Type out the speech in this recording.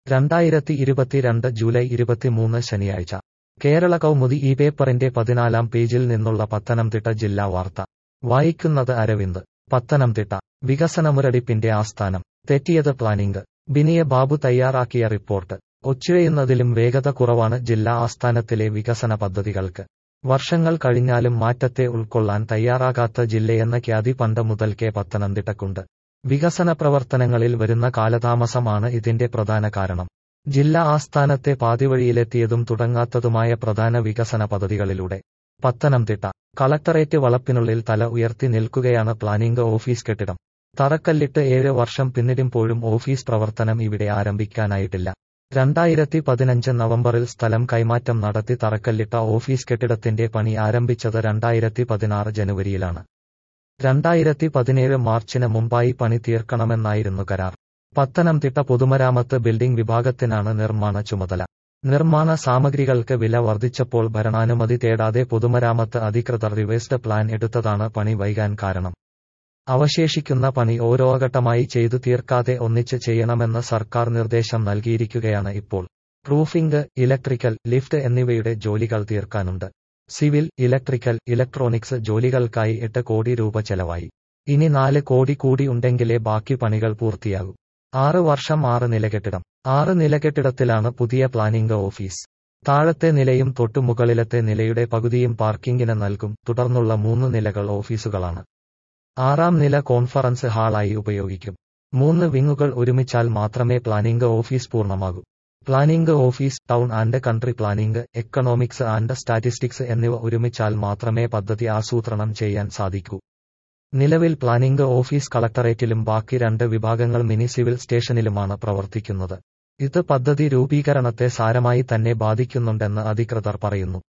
രണ്ടായിരത്തി ഇരുപത്തിരണ്ട് ജൂലൈ ഇരുപത്തിമൂന്ന് ശനിയാഴ്ച കേരള കൗമുദി ഈ പേപ്പറിന്റെ പതിനാലാം പേജിൽ നിന്നുള്ള പത്തനംതിട്ട ജില്ലാ വാർത്ത വായിക്കുന്നത് അരവിന്ദ് പത്തനംതിട്ട വികസനമുരടിപ്പിന്റെ ആസ്ഥാനം തെറ്റിയത് പ്ലാനിംഗ് ബിനിയ ബാബു തയ്യാറാക്കിയ റിപ്പോർട്ട് ഒച്ചുഴയുന്നതിലും വേഗത കുറവാണ് ജില്ലാ ആസ്ഥാനത്തിലെ വികസന പദ്ധതികൾക്ക് വർഷങ്ങൾ കഴിഞ്ഞാലും മാറ്റത്തെ ഉൾക്കൊള്ളാൻ തയ്യാറാകാത്ത ജില്ലയെന്ന ഖ്യാതി പണ്ട് മുതൽക്കേ പത്തനംതിട്ടക്കുണ്ട് വികസന പ്രവർത്തനങ്ങളിൽ വരുന്ന കാലതാമസമാണ് ഇതിന്റെ പ്രധാന കാരണം ജില്ലാ ആസ്ഥാനത്തെ പാതിവഴിയിലെത്തിയതും തുടങ്ങാത്തതുമായ പ്രധാന വികസന പദ്ധതികളിലൂടെ പത്തനംതിട്ട കളക്ടറേറ്റ് വളപ്പിനുള്ളിൽ തല ഉയർത്തി നിൽക്കുകയാണ് പ്ലാനിംഗ് ഓഫീസ് കെട്ടിടം തറക്കല്ലിട്ട് ഏഴ് വർഷം പിന്നിടുമ്പോഴും ഓഫീസ് പ്രവർത്തനം ഇവിടെ ആരംഭിക്കാനായിട്ടില്ല രണ്ടായിരത്തി പതിനഞ്ച് നവംബറിൽ സ്ഥലം കൈമാറ്റം നടത്തി തറക്കല്ലിട്ട ഓഫീസ് കെട്ടിടത്തിന്റെ പണി ആരംഭിച്ചത് രണ്ടായിരത്തി പതിനാറ് ജനുവരിയിലാണ് രണ്ടായിരത്തി പതിനേഴ് മാർച്ചിന് മുമ്പായി പണി തീർക്കണമെന്നായിരുന്നു കരാർ പത്തനംതിട്ട പൊതുമരാമത്ത് ബിൽഡിംഗ് വിഭാഗത്തിനാണ് നിർമ്മാണ ചുമതല നിർമ്മാണ സാമഗ്രികൾക്ക് വില വർദ്ധിച്ചപ്പോൾ ഭരണാനുമതി തേടാതെ പൊതുമരാമത്ത് അധികൃതർ റിവേഴ്സ്ഡ് പ്ലാൻ എടുത്തതാണ് പണി വൈകാൻ കാരണം അവശേഷിക്കുന്ന പണി ഓരോ ഘട്ടമായി ചെയ്തു തീർക്കാതെ ഒന്നിച്ച് ചെയ്യണമെന്ന് സർക്കാർ നിർദ്ദേശം നൽകിയിരിക്കുകയാണ് ഇപ്പോൾ റൂഫിംഗ് ഇലക്ട്രിക്കൽ ലിഫ്റ്റ് എന്നിവയുടെ ജോലികൾ തീർക്കാനുണ്ട് സിവിൽ ഇലക്ട്രിക്കൽ ഇലക്ട്രോണിക്സ് ജോലികൾക്കായി എട്ട് കോടി രൂപ ചെലവായി ഇനി നാല് കോടി കൂടി ഉണ്ടെങ്കിലേ ബാക്കി പണികൾ പൂർത്തിയാകൂ ആറ് വർഷം ആറ് നില കെട്ടിടം ആറ് നില കെട്ടിടത്തിലാണ് പുതിയ പ്ലാനിംഗ് ഓഫീസ് താഴത്തെ നിലയും തൊട്ടുമുകളിലത്തെ നിലയുടെ പകുതിയും പാർക്കിംഗിന് നൽകും തുടർന്നുള്ള മൂന്ന് നിലകൾ ഓഫീസുകളാണ് ആറാം നില കോൺഫറൻസ് ഹാളായി ഉപയോഗിക്കും മൂന്ന് വിങ്ങുകൾ ഒരുമിച്ചാൽ മാത്രമേ പ്ലാനിംഗ് ഓഫീസ് പൂർണ്ണമാകൂ planning office town and country planning economics and statistics എന്നിവ ഒരുമിച്ചാൽ മാത്രമേ പദ്ധതി ആസൂത്രണം ചെയ്യാൻ സാധിക്കൂ നിലവിൽ പ്ലാനിംഗ് ഓഫീസ് കളക്ടറേറ്റിലും ബാക്കി രണ്ട് വിഭാഗങ്ങൾ മിനി സിവിൽ സ്റ്റേഷനിലുമാണ് പ്രവർത്തിക്കുന്നത് ഇത് പദ്ധതി രൂപീകരണത്തെ സാരമായി തന്നെ ബാധിക്കുന്നുണ്ടെന്ന് അധികൃതർ പറയുന്നു